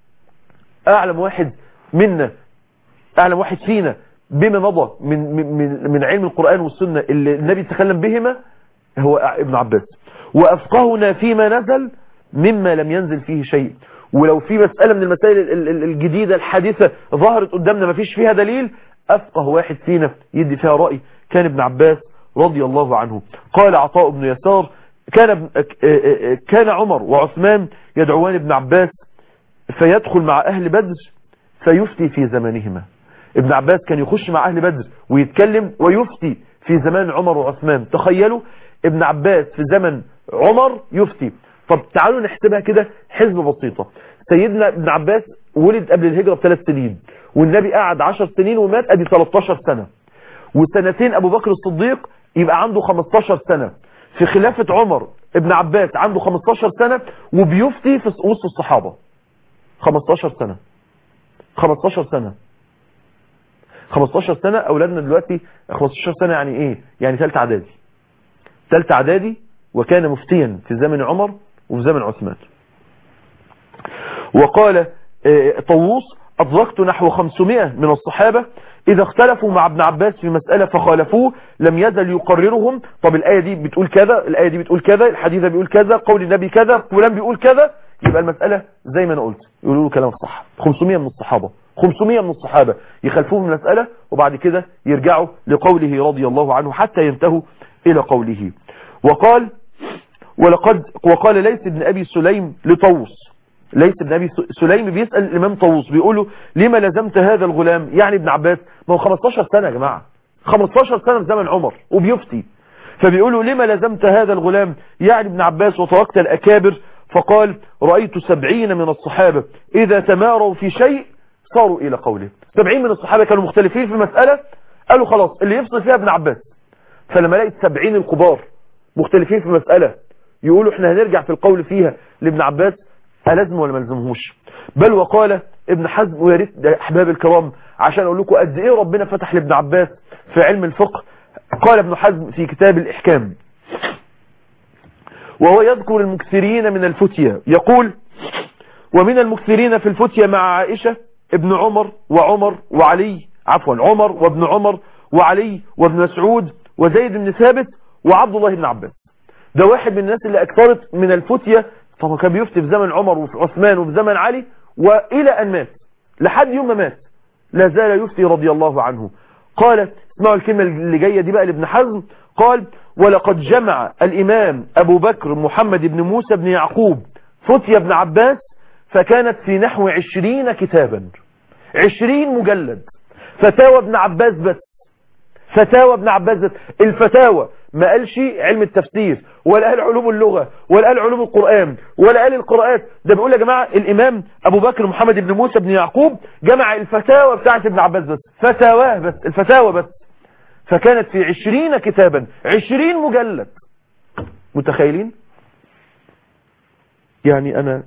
اعلم واحد منا اعلم واحد فينا بما مضى من من من علم القرآن والسنة اللي النبي تكلم بهما هو ابن عباس وأفقهنا فيما نزل مما لم ينزل فيه شيء ولو في مسألة من المسائل الجديدة الحادثة ظهرت قدامنا ما فيش فيها دليل أفقه واحد فينا يدي فيها رأي كان ابن عباس رضي الله عنه قال عطاء بن يسار كان كان عمر وعثمان يدعوان ابن عباس فيدخل مع أهل بدر فيفتي في زمانهما ابن عباس كان يخش مع أهل بدر ويتكلم ويفتي في زمان عمر وعثمان تخيلوا ابن عباس في زمن عمر يفتي طب تعالوا نحسبها كده حسبة بسيطة سيدنا ابن عباس ولد قبل الهجرة بثلاث سنين والنبي قعد عشر سنين ومات ادي 13 سنة وسنتين ابو بكر الصديق يبقى عنده 15 سنة في خلافة عمر ابن عباس عنده 15 سنة وبيفتي في وسط الصحابة 15 سنة 15 سنة 15 سنة اولادنا دلوقتي 15 سنة يعني ايه يعني ثالثه اعدادي ثالثه اعدادي وكان مفتيا في زمن عمر وفي زمن عثمان وقال طووس أدركت نحو 500 من الصحابة إذا اختلفوا مع ابن عباس في مسألة فخالفوه لم يزل يقررهم طب الآية دي بتقول كذا الآية دي بتقول كذا الحديث بيقول كذا قول النبي كذا فلان بيقول كذا يبقى المسألة زي ما أنا قلت يقولوا له كلام صح 500 من الصحابة 500 من الصحابة يخالفوه من المسألة وبعد كده يرجعوا لقوله رضي الله عنه حتى ينتهوا إلى قوله وقال ولقد وقال ليس بن أبي سليم لطوس ليس بن أبي سليم بيسأل الإمام طوس بيقول له لما لزمت هذا الغلام يعني ابن عباس ما هو 15 سنة يا جماعة 15 سنة في زمن عمر وبيفتي فبيقول له لما لزمت هذا الغلام يعني ابن عباس وتركت الأكابر فقال رأيت سبعين من الصحابة إذا تماروا في شيء صاروا إلى قوله سبعين من الصحابة كانوا مختلفين في مسألة قالوا خلاص اللي يفصل فيها ابن عباس فلما لقيت سبعين الكبار مختلفين في مسألة يقولوا احنا هنرجع في القول فيها لابن عباس ألزم ولا ما لزمهوش بل وقال ابن حزم ويا ريت احباب الكرام عشان اقول لكم قد ايه ربنا فتح لابن عباس في علم الفقه قال ابن حزم في كتاب الاحكام وهو يذكر المكثرين من الفتية يقول ومن المكثرين في الفتية مع عائشة ابن عمر وعمر وعلي عفوا عمر وابن عمر وعلي وابن مسعود وزيد بن ثابت وعبد الله بن عباس ده واحد من الناس اللي اكثرت من الفتية طبعا كان بيفتي في زمن عمر وفي عثمان وفي زمن علي والى ان مات لحد يوم ما مات لا زال يفتي رضي الله عنه قال اسمعوا الكلمة اللي جاية دي بقى لابن حزم قال ولقد جمع الامام ابو بكر محمد بن موسى بن يعقوب فتية بن عباس فكانت في نحو عشرين كتابا عشرين مجلد فتاوى ابن عباس بس فتاوى ابن عباس بس الفتاوى ما قالش علم التفسير ولا قال علوم اللغة ولا قال علوم القرآن ولا قال القراءات ده بيقول يا جماعة الإمام أبو بكر محمد بن موسى بن يعقوب جمع الفتاوى بتاعت ابن عباس بس فتاواه بس الفتاوى بس فكانت في عشرين كتابا عشرين مجلد متخيلين يعني أنا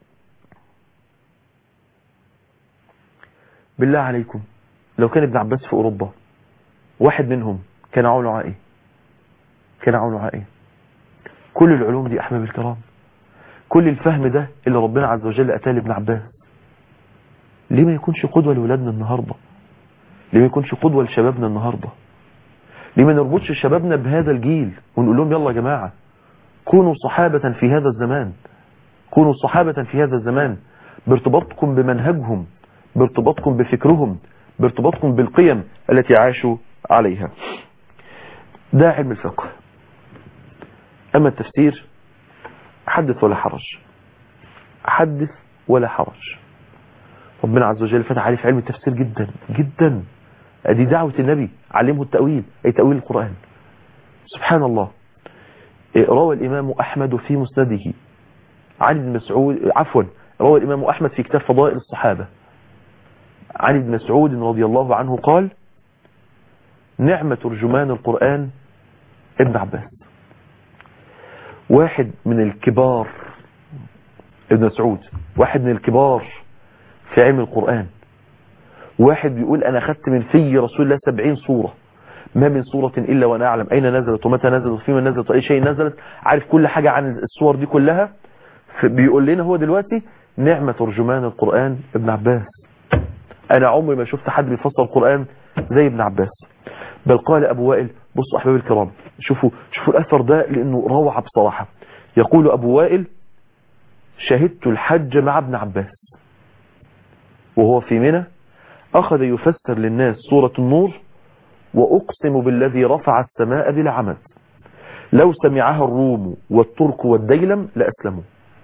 بالله عليكم لو كان ابن عباس في أوروبا واحد منهم كان عونه ايه كان عونه ايه كل العلوم دي أحباب الكرام كل الفهم ده اللي ربنا عز وجل أتاه لابن عباس ليه ما يكونش قدوة لولادنا النهاردة ليه ما يكونش قدوة لشبابنا النهاردة ليه ما نربطش شبابنا بهذا الجيل ونقول لهم يلا يا جماعة كونوا صحابة في هذا الزمان كونوا صحابة في هذا الزمان بارتباطكم بمنهجهم بارتباطكم بفكرهم بارتباطكم بالقيم التي عاشوا عليها ده علم الفقه أما التفسير حدث ولا حرج حدث ولا حرج ربنا عز وجل فتح عليه في علم التفسير جدا جدا دي دعوة النبي علمه التأويل أي تأويل القرآن سبحان الله روى الإمام أحمد في مسنده عن ابن مسعود عفوا روى الإمام أحمد في كتاب فضائل الصحابة عن ابن مسعود رضي الله عنه قال نعمة ترجمان القرآن ابن عباس واحد من الكبار ابن مسعود واحد من الكبار في علم القرآن واحد بيقول أنا أخذت من في رسول الله سبعين صورة ما من صورة إلا وأنا أعلم أين نزلت ومتى نزلت وفيما نزلت وأي شيء نزلت عارف كل حاجة عن الصور دي كلها بيقول لنا هو دلوقتي نعمة ترجمان القرآن ابن عباس أنا عمري ما شفت حد بيفسر القرآن زي ابن عباس بل قال أبو وائل بصوا أحباب الكرام شوفوا شوفوا الأثر ده لأنه روعة بصراحة يقول أبو وائل شهدت الحج مع ابن عباس وهو في منى أخذ يفسر للناس سورة النور وأقسم بالذي رفع السماء بلا عمد لو سمعها الروم والترك والديلم لأسلموا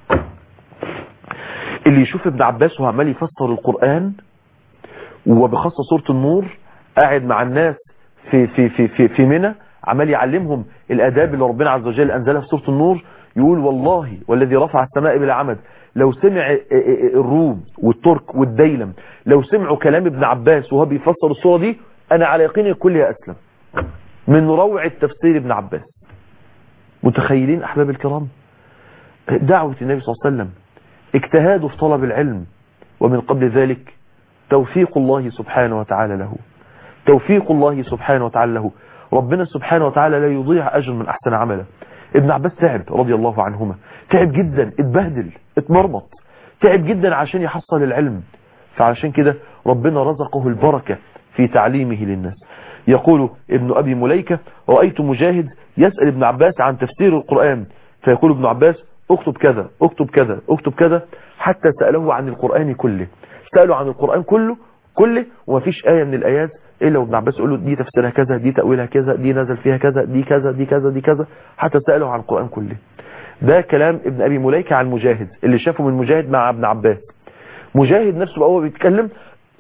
اللي يشوف ابن عباس وهو عمال يفسر القرآن وبخاصة سورة النور قاعد مع الناس في في في في, في منى عمال يعلمهم الآداب اللي ربنا عز وجل أنزلها في سورة النور يقول والله والذي رفع السماء بلا عمد لو سمع الروم والترك والديلم لو سمعوا كلام ابن عباس وهو بيفسر الصورة دي أنا على يقين الكل أسلم من روعة تفسير ابن عباس متخيلين أحباب الكرام دعوة النبي صلى الله عليه وسلم اجتهاده في طلب العلم ومن قبل ذلك توفيق الله سبحانه وتعالى له توفيق الله سبحانه وتعالى له ربنا سبحانه وتعالى لا يضيع أجر من أحسن عمله ابن عباس تعب رضي الله عنهما تعب جدا اتبهدل اتمرمط تعب جدا عشان يحصل العلم فعشان كده ربنا رزقه البركة في تعليمه للناس يقول ابن أبي مليكة رأيت مجاهد يسأل ابن عباس عن تفسير القرآن فيقول ابن عباس اكتب كذا اكتب كذا اكتب كذا حتى سأله عن القرآن كله سأله عن القرآن كله كله ومفيش آية من الآيات إلا وابن عباس يقول له دي تفسيرها كذا دي تأويلها كذا دي نزل فيها كذا دي كذا دي كذا دي كذا حتى سأله عن القرآن كله ده كلام ابن أبي مليكة عن مجاهد اللي شافه من مجاهد مع ابن عباس مجاهد نفسه وهو بيتكلم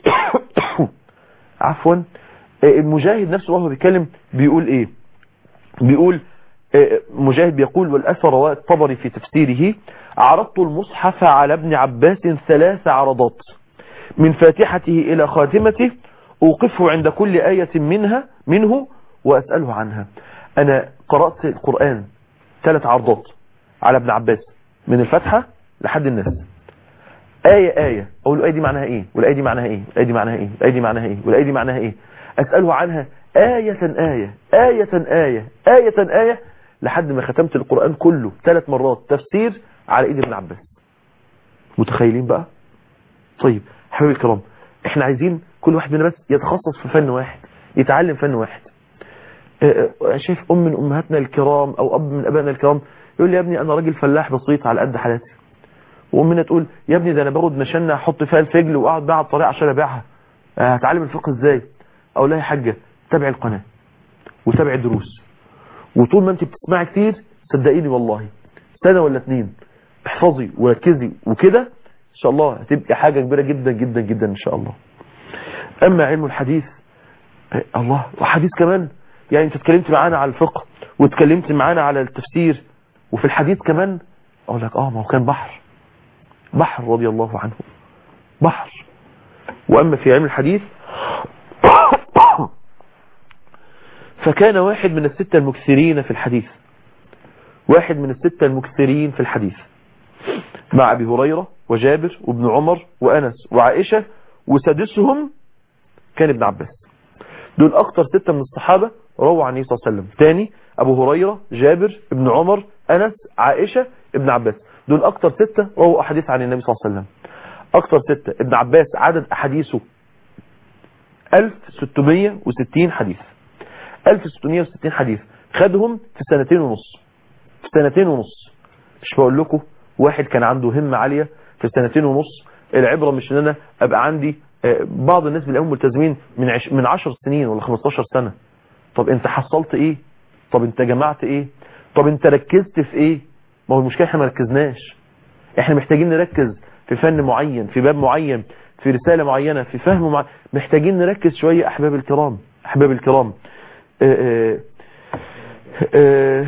عفوا المجاهد نفسه وهو بيتكلم بيقول ايه بيقول مجاهد بيقول والأثر رواه الطبري في تفسيره عرضت المصحف على ابن عباس ثلاث عرضات من فاتحته إلى خاتمته أوقفه عند كل آية منها منه وأسأله عنها أنا قرأت القرآن ثلاث عرضات على ابن عباس من الفتحة لحد الناس آية آية أقول له الآية دي معناها إيه والآية دي معناها إيه والآية دي معناها إيه والآية دي معناها إيه والآية دي معناها إيه أسأله عنها آية آية آية آية آية آية لحد ما ختمت القرآن كله ثلاث مرات تفسير على إيد ابن عباس متخيلين بقى طيب حبيبي الكرام احنا عايزين كل واحد منا بس يتخصص في فن واحد يتعلم فن واحد شايف أم من أمهاتنا الكرام أو أب من أبائنا الكرام يقول لي يا ابني انا راجل فلاح بسيط على قد حالاتي وامنا تقول يا ابني ده انا باخد مشنه احط فيها الفجل واقعد بقى على الطريق عشان ابيعها آه، هتعلم الفقه ازاي اقول لها يا حاجه تابع القناه وتابع الدروس وطول ما انت بتسمعي كتير صدقيني والله سنه ولا اتنين احفظي وركزي وكده ان شاء الله هتبقى حاجه كبيره جدا جدا جدا ان شاء الله اما علم الحديث آه، الله وحديث كمان يعني انت اتكلمت معانا على الفقه واتكلمت معانا على التفسير وفي الحديث كمان اقول لك اه ما هو كان بحر بحر رضي الله عنه بحر واما في علم الحديث فكان واحد من الستة المكثرين في الحديث واحد من الستة المكثرين في الحديث مع أبي هريرة وجابر وابن عمر وأنس وعائشة وسادسهم كان ابن عباس دول أكتر ستة من الصحابة رووا عن النبي صلى الله عليه وسلم تاني أبو هريرة جابر ابن عمر أنس عائشة ابن عباس دول أكتر ستة رووا أحاديث عن النبي صلى الله عليه وسلم أكتر ستة ابن عباس عدد أحاديثه 1660 حديث 1660 حديث خدهم في سنتين ونص في سنتين ونص مش بقول لكم واحد كان عنده همة عالية في سنتين ونص العبرة مش ان انا ابقى عندي آه، بعض الناس بيلاقيهم ملتزمين من عش من 10 سنين ولا 15 سنة طب انت حصلت ايه طب انت جمعت ايه طب انت ركزت في ايه ما هو المشكلة احنا ما ركزناش احنا محتاجين نركز في فن معين في باب معين في رسالة معينة في فهم معين محتاجين نركز شوية احباب الكرام احباب الكرام آه، آه، آه،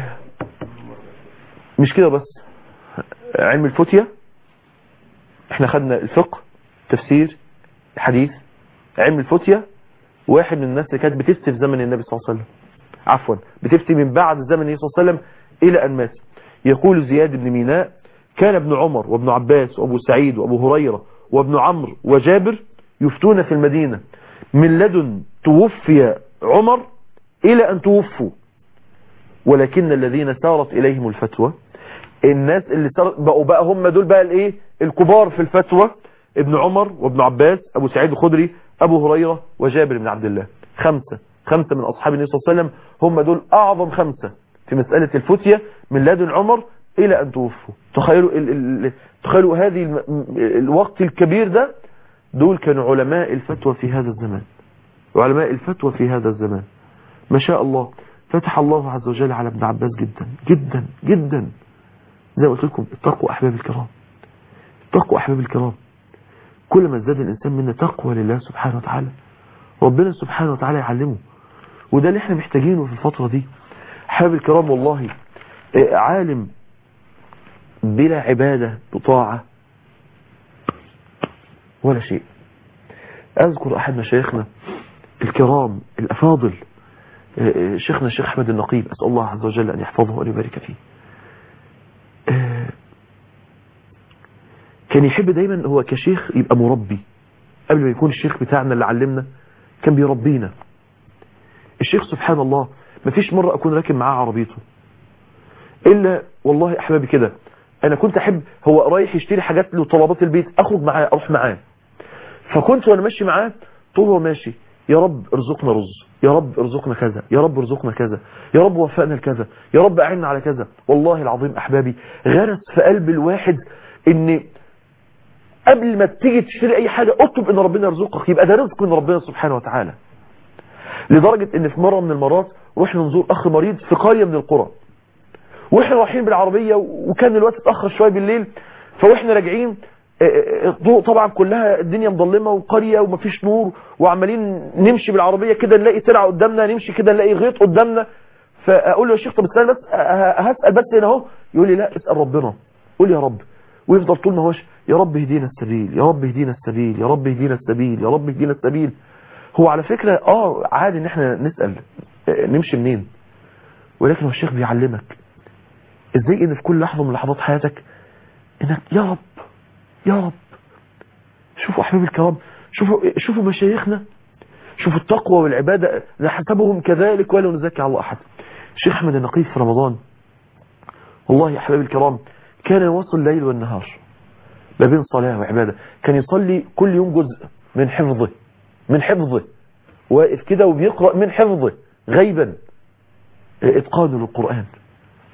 مش كده بس علم الفتية احنا خدنا الفقه تفسير الحديث علم الفتية واحد من الناس اللي كانت بتفتي في زمن النبي صلى الله عليه وسلم عفوا بتفتي من بعد زمن النبي صلى الله عليه وسلم الى ان مات يقول زياد بن ميناء كان ابن عمر وابن عباس وابو سعيد وابو هريرة وابن عمرو وجابر يفتون في المدينة من لدن توفي عمر الى ان توفوا ولكن الذين سارت اليهم الفتوى الناس اللي سارت بقوا بقى هم دول بقى الايه الكبار في الفتوى ابن عمر وابن عباس ابو سعيد الخدري ابو هريرة وجابر بن عبد الله خمسة خمسة من اصحاب النبي صلى الله عليه وسلم هم دول اعظم خمسة في مسألة الفتية من لدن عمر الى ان توفوا تخيلوا ال ال تخيلوا هذه الم... الوقت الكبير ده دول كانوا علماء الفتوى في هذا الزمان علماء الفتوى في هذا الزمان ما شاء الله فتح الله عز وجل على ابن عباس جدا جدا جدا زي ما قلت لكم اتقوا احباب الكرام اتقوا احباب الكرام كل ما ازداد الانسان منا تقوى لله سبحانه وتعالى ربنا سبحانه وتعالى يعلمه وده اللي احنا محتاجينه في الفترة دي احباب الكرام والله آه، عالم بلا عبادة بطاعة ولا شيء اذكر احد مشايخنا الكرام الافاضل آه، آه، شيخنا الشيخ احمد النقيب اسال الله عز وجل ان يحفظه وان يبارك فيه آه، كان يحب دايما هو كشيخ يبقى مربي قبل ما يكون الشيخ بتاعنا اللي علمنا كان بيربينا الشيخ سبحان الله مفيش مرة اكون راكب معاه عربيته الا والله احبابي كده انا كنت احب هو رايح يشتري حاجات لطلبات البيت اخرج معاه اروح معاه فكنت وانا ماشي معاه طول هو ماشي يا رب ارزقنا رز يا رب ارزقنا كذا يا رب ارزقنا كذا يا رب وفقنا لكذا يا رب اعنا على كذا والله العظيم احبابي غرس في قلب الواحد ان قبل ما تيجي تشتري اي حاجة اطلب ان ربنا يرزقك يبقى ده رزق من ربنا سبحانه وتعالى لدرجة ان في مرة من المرات رحنا نزور اخ مريض في قرية من القرى واحنا رايحين بالعربية وكان الوقت اتأخر شوية بالليل فواحنا راجعين الضوء طبعا كلها الدنيا مظلمة وقرية ومفيش نور وعمالين نمشي بالعربية كده نلاقي ترعة قدامنا نمشي كده نلاقي غيط قدامنا فاقول له يا شيخ طب اسال بس هسال بس هنا اهو يقول لي لا اسال ربنا قول يا رب ويفضل طول ما هوش يا رب اهدينا السبيل يا رب اهدينا السبيل يا رب اهدينا السبيل يا رب اهدينا السبيل هو على فكرة اه عادي ان احنا نسأل اه نمشي منين ولكن هو الشيخ بيعلمك ازاي ان في كل لحظة من لحظات حياتك انك يا رب يا رب شوفوا احباب الكرام شوفوا شوفوا مشايخنا شوفوا التقوى والعبادة نحسبهم كذلك ولا نزكي على الله احد الشيخ احمد النقيب في رمضان والله يا احباب الكرام كان يوصل الليل والنهار ما بين صلاة وعبادة كان يصلي كل يوم جزء من حفظه من حفظه واقف كده وبيقرأ من حفظه غيبا اتقان للقرآن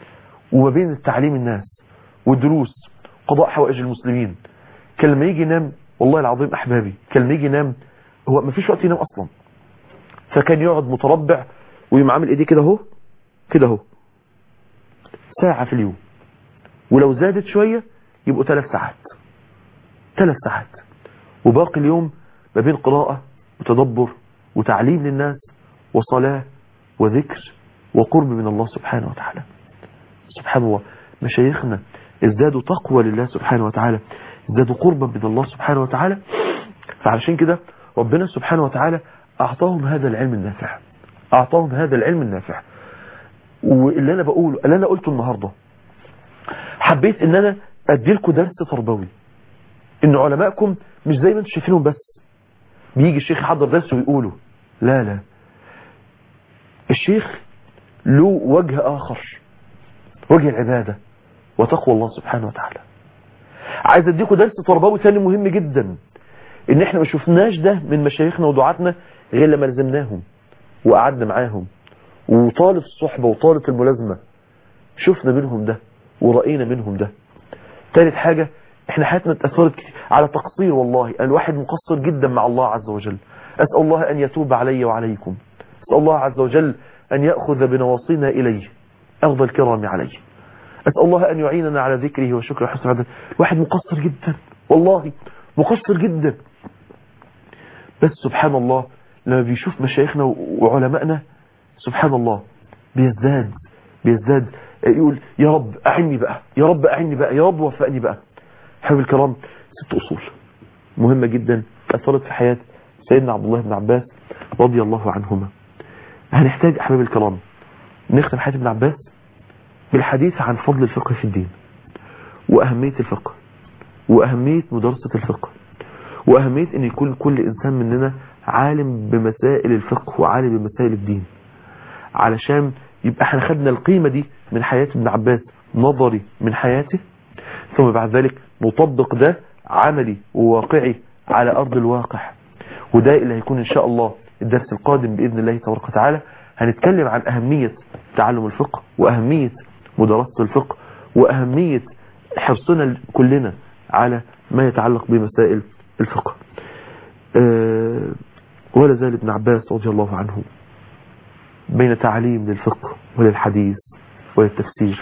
وما بين تعليم الناس والدروس قضاء حوائج المسلمين كان لما يجي ينام والله العظيم احبابي كان لما يجي ينام هو ما فيش وقت ينام اصلا فكان يقعد متربع ويقوم عامل ايديه كده اهو كده اهو ساعة في اليوم ولو زادت شوية يبقوا ثلاث ساعات ثلاث ساعات وباقي اليوم ما بين قراءة وتدبر وتعليم للناس وصلاة وذكر وقرب من الله سبحانه وتعالى سبحان الله مشايخنا ازدادوا تقوى لله سبحانه وتعالى ازدادوا قربا من الله سبحانه وتعالى فعلشان كده ربنا سبحانه وتعالى أعطاهم هذا العلم النافع أعطاهم هذا العلم النافع واللي أنا بقوله اللي أنا قلته النهاردة حبيت ان أنا أديلكم درس تربوي ان علمائكم مش زي ما انتم شايفينهم بس بيجي الشيخ يحضر درس ويقوله لا لا الشيخ له وجه آخر وجه العبادة وتقوى الله سبحانه وتعالى عايز اديكم درس تربوي ثاني مهم جدا ان احنا ما شفناش ده من مشايخنا ودعاتنا غير لما لزمناهم وقعدنا معاهم وطالب الصحبة وطالب الملازمة شفنا منهم ده ورأينا منهم ده ثالث حاجة احنا حياتنا اتأثرت على تقصير والله الواحد مقصر جدا مع الله عز وجل أسأل الله أن يتوب علي وعليكم أسأل الله عز وجل أن يأخذ بنواصينا إليه أخذ الكرام عليه أسأل الله أن يعيننا على ذكره وشكره وحسن عبادته الواحد مقصر جدا والله مقصر جدا بس سبحان الله لما بيشوف مشايخنا وعلمائنا سبحان الله بيزداد بيزداد يقول يا رب أعني بقى يا رب أعني بقى يا رب وفقني بقى حبيب الكرام ست أصول مهمة جدا أثرت في حياة سيدنا عبد الله بن عباس رضي الله عنهما هنحتاج أحباب الكرام نختم حياة ابن عباس بالحديث عن فضل الفقه في الدين وأهمية الفقه وأهمية مدرسة الفقه وأهمية أن يكون كل إنسان مننا عالم بمسائل الفقه وعالم بمسائل الدين علشان يبقى احنا خدنا القيمة دي من حياة ابن عباس نظري من حياته ثم بعد ذلك نطبق ده عملي وواقعي على أرض الواقع وده اللي هيكون إن شاء الله الدرس القادم بإذن الله تبارك وتعالى هنتكلم عن أهمية تعلم الفقه وأهمية مدرسة الفقه وأهمية حرصنا كلنا على ما يتعلق بمسائل الفقه أه ولا زال ابن عباس رضي الله عنه بين تعليم للفقه وللحديث وللتفسير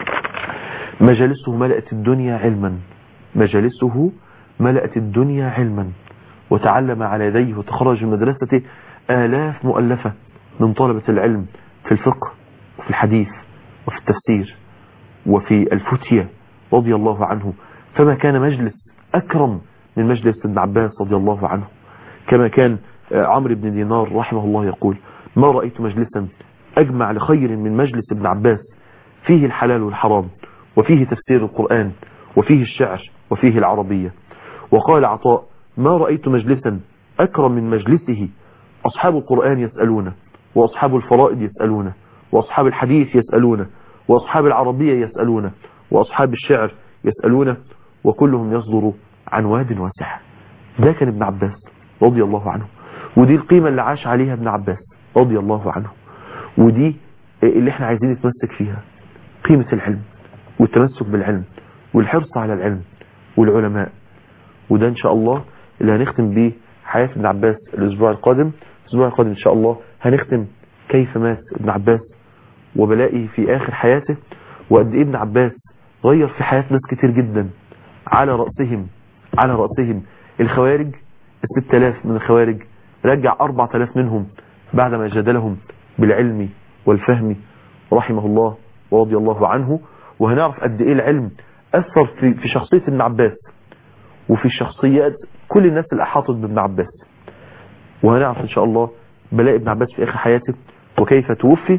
مجالسه ملأت الدنيا علما مجالسه ملأت الدنيا علما وتعلم على يديه وتخرج من مدرسته آلاف مؤلفة من طلبة العلم في الفقه وفي الحديث وفي التفسير وفي الفتية رضي الله عنه فما كان مجلس أكرم من مجلس ابن عباس رضي الله عنه كما كان عمرو بن دينار رحمه الله يقول ما رأيت مجلسا أجمع لخير من مجلس ابن عباس فيه الحلال والحرام وفيه تفسير القرآن وفيه الشعر وفيه العربية وقال عطاء ما رأيت مجلسا أكرم من مجلسه أصحاب القرآن يسألون وأصحاب الفرائض يسألون وأصحاب الحديث يسألون وأصحاب العربية يسألون وأصحاب الشعر يسألون وكلهم يصدر عن واد واسع ده كان ابن عباس رضي الله عنه ودي القيمة اللي عاش عليها ابن عباس رضي الله عنه ودي اللي احنا عايزين نتمسك فيها قيمة العلم والتمسك بالعلم والحرص على العلم والعلماء وده ان شاء الله اللي هنختم بيه حياة ابن عباس الاسبوع القادم الاسبوع القادم ان شاء الله هنختم كيف مات ابن عباس وبلائه في اخر حياته وقد ايه ابن عباس غير في حياة ناس كتير جدا على رأسهم على رأسهم الخوارج الست الاف من الخوارج رجع اربع تلاف منهم بعدما جادلهم بالعلم والفهم رحمه الله ورضي الله عنه وهنعرف قد ايه العلم اثر في في شخصية ابن عباس وفي شخصيات كل الناس اللي احاطت بابن عباس وهنعرف ان شاء الله بلاء ابن عباس في اخر حياته وكيف توفي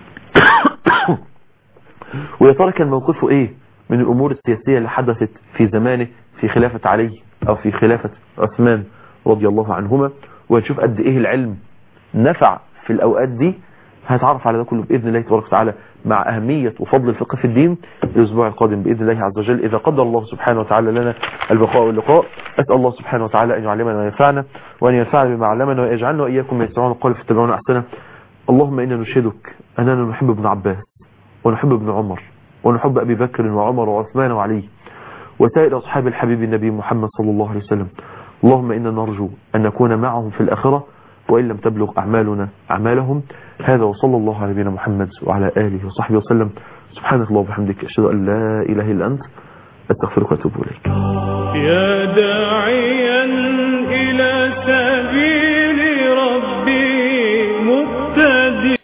ويا ترى كان موقفه ايه من الامور السياسية اللي حدثت في زمانه في خلافة علي او في خلافة عثمان رضي الله عنهما وهنشوف قد ايه العلم نفع في الاوقات دي هنتعرف على ده كله باذن الله تبارك وتعالى مع اهمية وفضل الفقه في الدين الاسبوع القادم باذن الله عز وجل اذا قدر الله سبحانه وتعالى لنا البقاء واللقاء اسال الله سبحانه وتعالى ان يعلمنا وينفعنا وان ينفعنا بما علمنا ويجعلنا واياكم من يسمعون القول فاتبعون احسنه اللهم انا نشهدك اننا نحب ابن عباس ونحب ابن عمر وأن حب أبي بكر وعمر وعثمان وعلي وسائر أصحاب الحبيب النبي محمد صلى الله عليه وسلم اللهم إنا نرجو أن نكون معهم في الآخرة وإن لم تبلغ أعمالنا أعمالهم هذا وصلى الله على نبينا محمد وعلى آله وصحبه وسلم سبحانك اللهم وبحمدك أشهد أن لا إله إلا أنت أستغفرك وأتوب إليك يا داعيا إلى